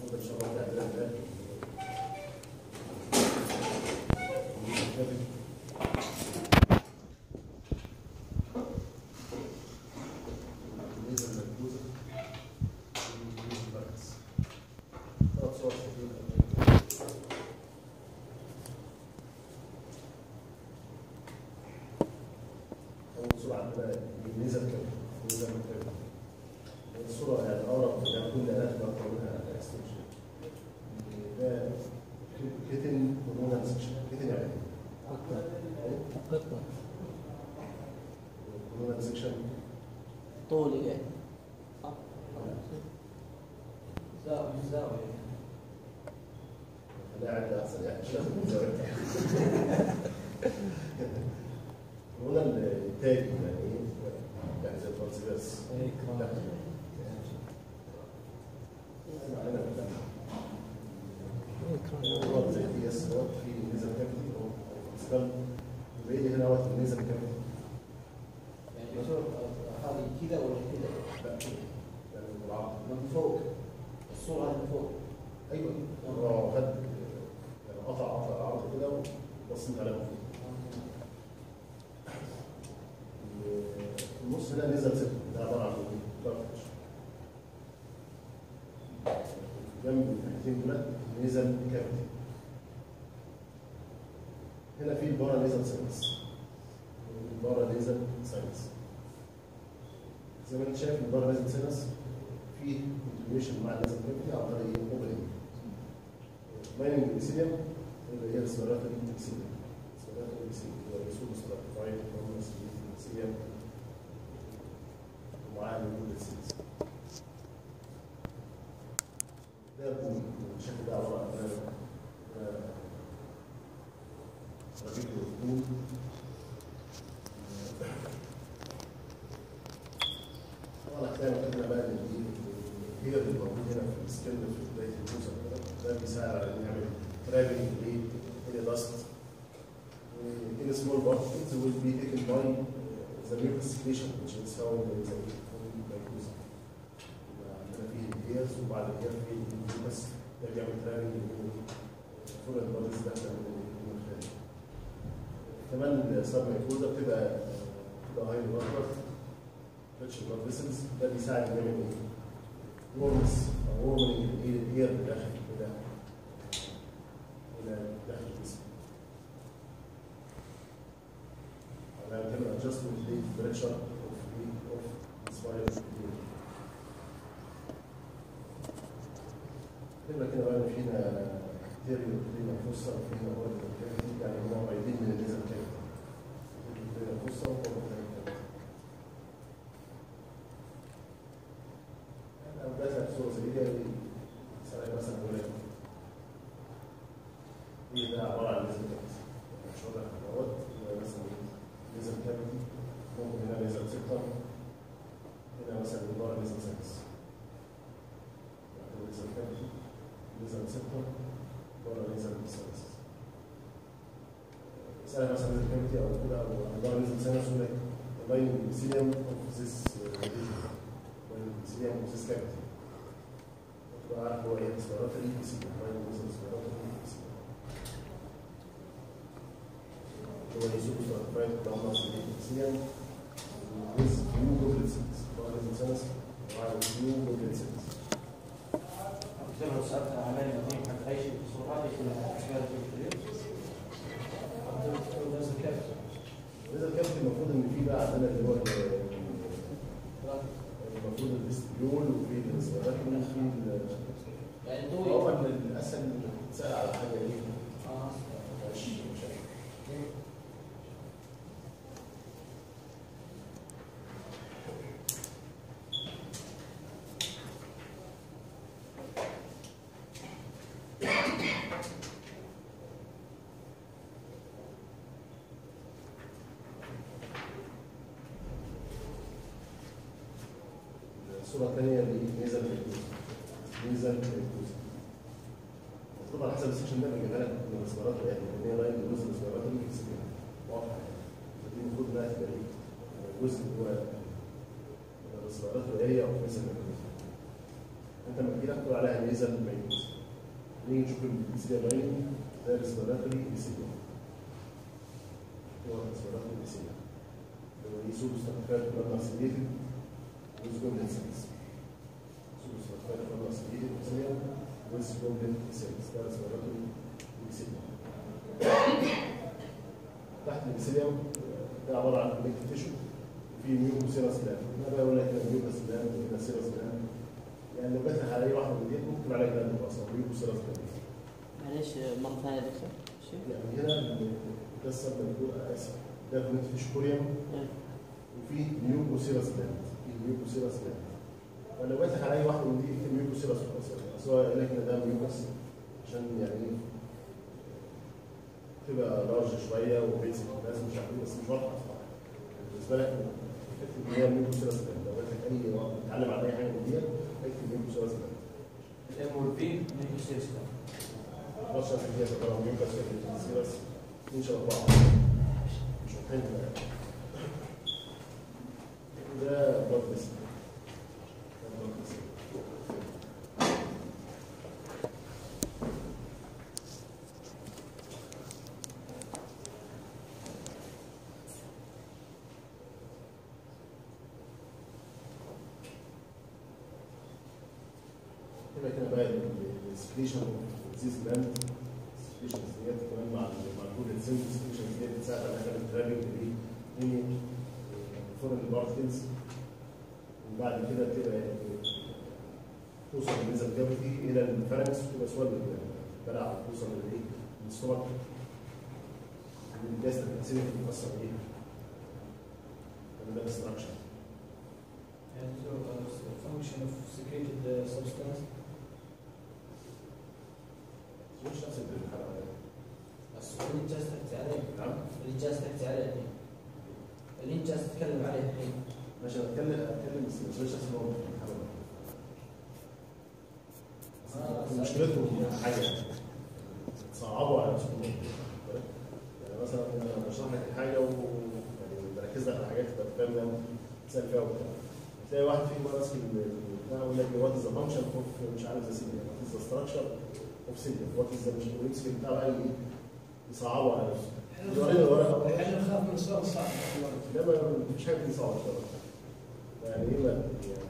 ان شاء الله تعالى ده الميزه المركوزه والميزه المركز ثلاث صور شكلها أول صورة عندنا الميزة الكاملة الميزة الكاملة الصورة يعني أقرب إلى كل آلات أكثر منها اكستنشن ده كيتن هرمونال سكشن كيتن يعني قطة هرمونال سكشن طولي يعني خليها عندي أحسن يعني مش لازم نزود هرمونال التاج يعني إيه؟ يعني زي الترانسفيرس لا. معانا بالله. هو زي دي اس هو في نيزل كافيتي او سكال وباقي لي هنا وقت النيزل كافيتي يعني دكتور هذه كذا ولا كذا؟ لا يعني بالعرض من فوق الصورة هذه من فوق ايوه هو خد يعني قطع قطع عرض كده وبصيت على فوق النص هنا نزل ست ده عباره عن كارتج جنب الناحيتين دول نزل كافيتي هنا في البارا نزل ساينس البارا نزل ساينس زي ما انت شايف البارا نزل ساينس في كونتريبيوشن مع النزل كافيتي عن طريق ايه اوبننج مايننج الابيثيليوم اللي هي السيرات الابيثيليوم السيرات الابيثيليوم هو الرسول ستراتيفايد كومنس الابيثيليوم ومعاه الوجود السيلز ده البوم الشكل ده عباره عن آه، ربيع البوم طبعا احنا قلنا بقى ان دي هي اللي موجود هنا في السكن في بدايه البوزه كده ده بيساعد على ان يعمل ترابنج للهيلي داست in small particles will be taken by uh, the mucus secretion which is found in the glycosa. عندنا فيه الهيرز وبعد كده فيه الميوكس ده بيعمل ترابنج للفور الباديز داخله من الخارج. كمان السب ميكوزا بتبقى بتبقى هاي واتر ريتش بلاد فيسلز ده بيساعد ان يعمل ايه؟ وورمز او وورمنج الاير داخل الى الى داخل الجسم. على تعمل adjustment للبريشر اوف اوف inspired air. كلمة كده بقى إن فينا تيريو وفينا فوسا وفينا برضه كافيتي يعني هم قريبين من النزل كافيتي. فينا فوسا وبرضه كافيتي. أنا بدأت بصورة زي دي سألك مثلا بقول لك إيه ده عبارة عن نزل كافيتي. مش واضح دوت مثلا نزل كافيتي ممكن هنا نزل سكتر هنا مثلا بره نزل سكس. نزل كافيتي نزل سكتر بره نزل سكس. سألك مثلا نزل كافيتي أو كده أو بره نزل سكس يقول لك لاين السيليوم اوف ذيس السيليوم اوف ذيس كافيتي. تبقى عارف هو ايه ريسبيراتوري سيليوم لاين نزل ريسبيراتوري سيليوم. هو يسوق ستراتيفايد بتاع سيليوم with few doublet cells. بره نزل سنس وعلى few doublet cells. دكتور لو سألت عمال يقيم حق أي شيء في الصورة هذه كلها أشكال في إذا كان في المفروض إن في بقى عندنا اللي هو ال- المفروض الاستبيول وفي الاسبراتوري وفي ال- يعني هو دوي من الأسهل إنك تسأل على حاجة إيه؟ آه. مش مش الصورة الثانية اللي نزل في الجزء نزل في الجزء طبعا حسب السكشن ده بجيبها لك من الاسبراتو يعني ان هي لاين جزء الاسبراتو اللي في واضحه دي المفروض انها تبقى ايه؟ جزء هو الاسبراتو اريا او نزل في الجزء حتى لما تجي لك تقول عليها ميزه ميوز نيجي نشوف البيسيليا باين ده ريسبيراتوري بيسيليا هو ريسبيراتوري بيسيليا هو دي سوبر ستراكشر بلاد سيليتد ويز جوبلت سيلز سوبر ستراكشر بلاد سيليتد بيسيليا ويز جوبلت سيلز ده ريسبيراتوري بيسيليا تحت البيسيليا ده عباره عن كونكتيف تيشو وفي ميوكو سيراس جلاند انا بقى اقول لك هنا ميوكو جلاند وهنا سيراس جلاند يعني لو جت على اي واحده من دي ممكن عليها جلاند اصلا ميوكو سيراس جلاند معلش مرة ثانية يا دكتور شوف يعني هنا ده السبب بنقول اسف ده كونكتيف تيشو كوريوم إيه. وفي ميوكو سيراس جلاند في ميوكو سيراس جلاند فلو جت على اي واحده من دي اكتب ميوكو سيراس خلاص اصل هو قال لك ان ده ميوكس عشان يعني ايه تبقى لارج شويه وبيتسك الناس مش عارفين بس مش واضحه صراحه بالنسبه لك اكتب ان هي ميوكو سيراس جلاند لو جات لك اي واحد بتتعلم عن اي حاجه من دي اكتب ميوكو سيراس جلاند الام والبي نيجي سيستم بص عشان كده طبعا ميوكس سيراس ان شاء الله مش محتاج ده بلاد بس ده بلاد بس يبقى كده بقى السكريشن ديزيز جلاند السكريشن ديت كمان مع مع كل السيلز السكريشن ديت بتساعد على نعمل ترابنج ليه فورن بارتكلز وبعد كده بتبقى توصل بالنسبه الجوفي الى الفرنكس وتبقى سوال بلع توصل للايه؟ للستومك الجاست الاسيدي بتتاثر بيها ده الاستراكشر And so, uh, function of secreted uh, substance. مش نفس الحلقه بس اللي انت جالس تحكي عليه نعم اللي جالس تحكي عليه الحين اللي انت جالس تتكلم عليه الحين ماشي اتكلم اتكلم بس مش مش اسمه آه، مشكلته حاجه صعبوا على نفسهم يعني مثلا انا بشرح لك الحاجه و يعني بركز لك على حاجات تبقى فاهم ده تسال فيها وبتاع تلاقي واحد فيهم ماسك البتاع يقول لك وات از ذا فانكشن اوف مش عارف ذا سيليا وات از ذا ستراكشر اوف سيليا وات از ذا مش ويمسك البتاع بقى ايه يصعبوا على نفسه يورينا الورقه احنا نخاف من السؤال الصعب لا ما مش حاجه دي صعبه بصراحه يعني ايه بقى يعني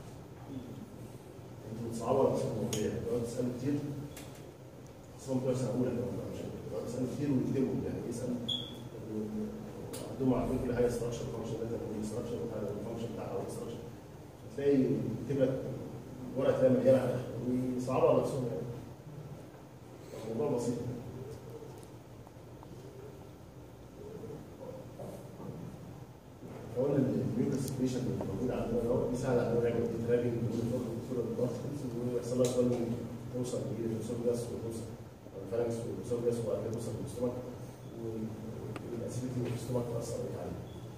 انتوا بتصعبوا على نفسكم المواضيع تقعدوا تسالوا كتير اصلا بتوع سنه اولى كمان مش تقعدوا تسالوا كتير ويكتبوا يعني يسال عندهم عارفين كل حاجه ستراكشر فانكشن داتا ستراكشر الفانكشن بتاعها والستراكشر تلاقي يكتب لك ورقه تلاقي مليانه على الآخر ويصعبوا على نفسهم يعني الموضوع بسيط اولا الميوكس سكريشن اللي موجود عندنا ده بيساعد على نعمل ترابنج للفور البارتكلز ويحصل لها شويه توصل للسوبياس وتوصل الفالنكس والسوبياس وبعد كده توصل للاستومك والاسيديتي في الاستومك تاثر عليك عليه.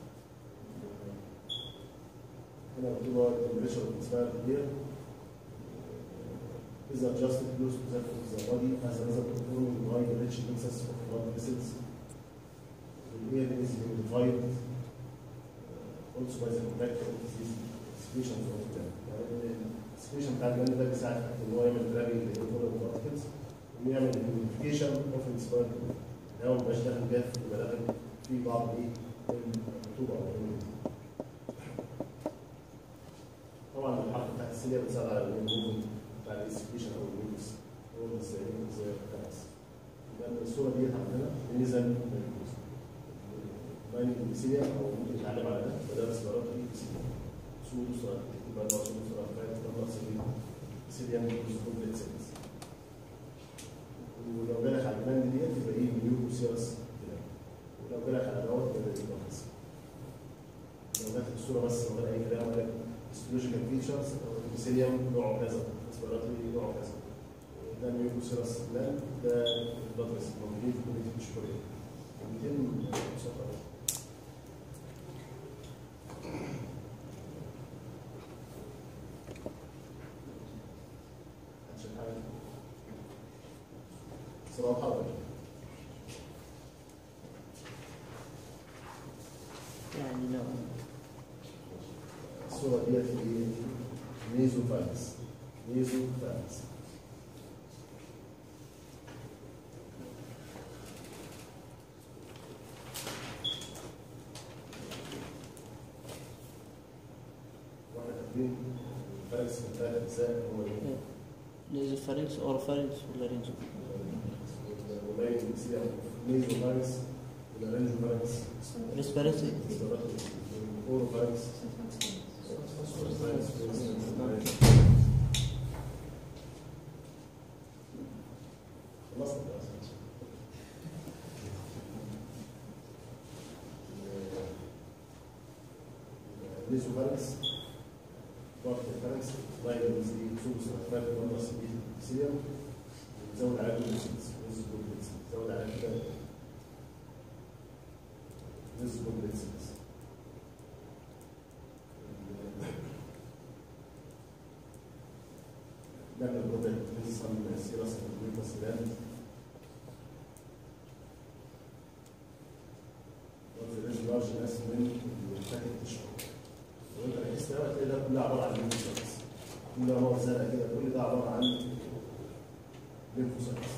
هنا مكتوب هو التمبريتشر والانسباير كبير is adjusted close to that of the body as a result of forming wide rich mixes of blood vessels. The air is humidified also by the contact of these secretions of the يعني السكريشن بتاع الجلد ده بيساعد في ان هو يعمل ترابنج للفور بارتكلز ويعمل هيوميديفيكيشن اوف السباير ده ما بقاش داخل جاف يبقى داخل في بعض ايه الرطوبه او الهيوميديتي طبعا الحركه بتاعت السيليا بتساعد على الموفمنت بتاع السكريشن او الميوكس هو ازاي ازاي خلاص يبقى الصوره دي عندنا نزل باين السيليا او ممكن نتعلم على ده فده سيارات دي سيليا سود سيارات يبقى ده سود سيارات فات ده سيليا سيليا كومبليت سيلز ولو جالك على الجلاند ديت يبقى ايه ميوكو سيرس ولو جالك على دوت يبقى ايه بس لو جات الصوره بس من غير اي كلام ولا هيستولوجيكال فيتشرز سيليوم نوعه كذا اسبيراتوري نوعه كذا ده ميوكو سيرس جلاند ده البلد موجودين في كل مش كوريا 200 صفحه عشان حاجه صراحه ولا يعني لو الصوره ديت في ميزو فايلز نيزو فارنكس واحنا كاتبين فارنكس من ثلاث اجزاء هو ايه؟ نيزو فارنكس اور فارنكس ولا رينجو وباين سيريا نيزو فارنكس ولا رينجو فارنكس ريسبيراتوري اورو فارنكس خلصنا خلاص. نيزو فارنكس ضغط الفارنكس ضايل المزيد سوس الأطفال والنص سيريا زود على النسبة زود على كده نسبة بالنسبة نعمل ربع نصف من سيرة سنتين مسيرات وانزل لارج ناس من الفاكت تشرب وانت ركزت قوي هتلاقي ده كله عبارة عن ليمفوسايتس كل ما زرقاء كده كل ده عبارة عن ليمفوسايتس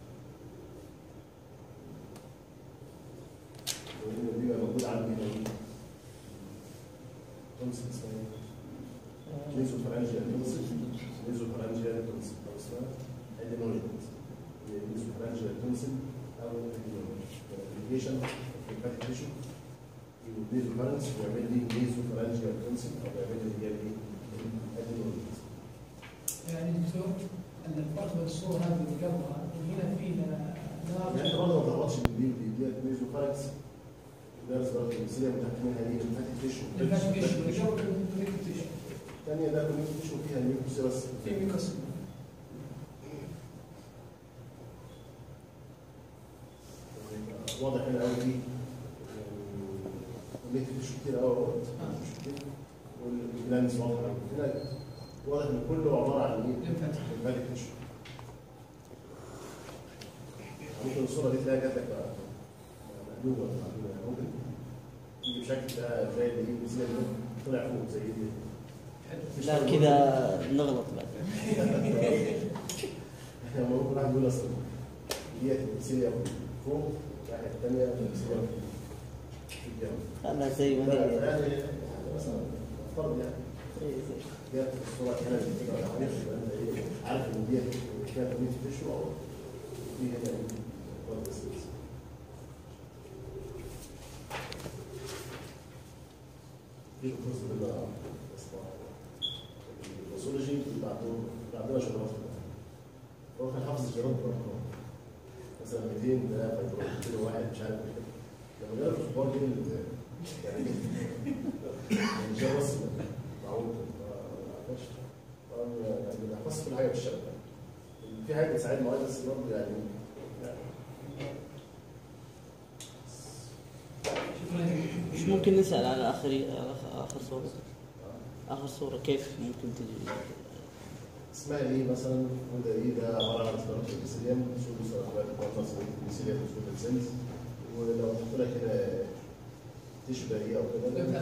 واللي بيبقى موجود عندي هنا تونسل اسمها ايه؟ ميزو فرانجيا تونسل ميزو فرانجيا تونسل او اسمها ادينويد ميزو فرانجيا تونسل او ادينويد ابليكيشن في الفاتي تيشو ميزو فرانس بيعمل لي ميزو فرانجيا تونسل او بيعمل لي هي دي ادينويد يعني دكتور ان الفرق بين الصور هذه اللي قبلها وهنا في يعني انت برضه ما تغلطش ان دي دي ديت ميزو فرانكس ده صورة المثالية وتحت منها دي الفاتي تيشو الفاتيكيشن اللي قبل الفاتيكيشن الثانية ده كل تيشو فيها ميوكوسيرس في ميكاسين واضح هنا قوي دي وليت تيشو كتير قوي اهوت والجلاندز واضحة قوي هنا واضح ان كله عبارة عن ايه؟ ليمفاتيك. ليمفاتيك تيشو ممكن الصورة دي تلاقي جاتك بقى مقلوبة ولا معدولة. ممكن تيجي بشكل ده زي اللي يجي زي اللي طلع فوق زي دي لا كذا نغلط بعد احنا لما ممكن واحد يقول اصل ديت المثالية فوق الناحية الثانية المثالية في الجنب خلها زي ما لا، هي يعني مثلا افترض يعني زي زي جت الصورة هنا كده ولا عارف يبقى انت ايه عارف ان ديت فيها تمييز تشو او في هنا ايه برضه سبيس. في كورس بلا اسمه الباثولوجي بعده بعدنا شغلات هو كان حافظ الجراد برضه مثلا 200 ده فايبرويد كيلو واحد مش عارف ايه لما جانا في الاخبار دي يعني يعني جاب بس معقول ما عرفش يعني ما حفظش كل حاجه في الشبكه في حاجه بتساعد معايا بس برضه يعني شكرا لك. مش ممكن نسأل على آخر آخر صورة آخر صورة كيف ممكن تجي اسمها ايه مثلا وده ايه ده عباره عن اسبرات البسيليوم سودو سيرفات كوانتاس البسيليوم سودو سيلز ولو حط لك هنا تشبه ايه او كده ده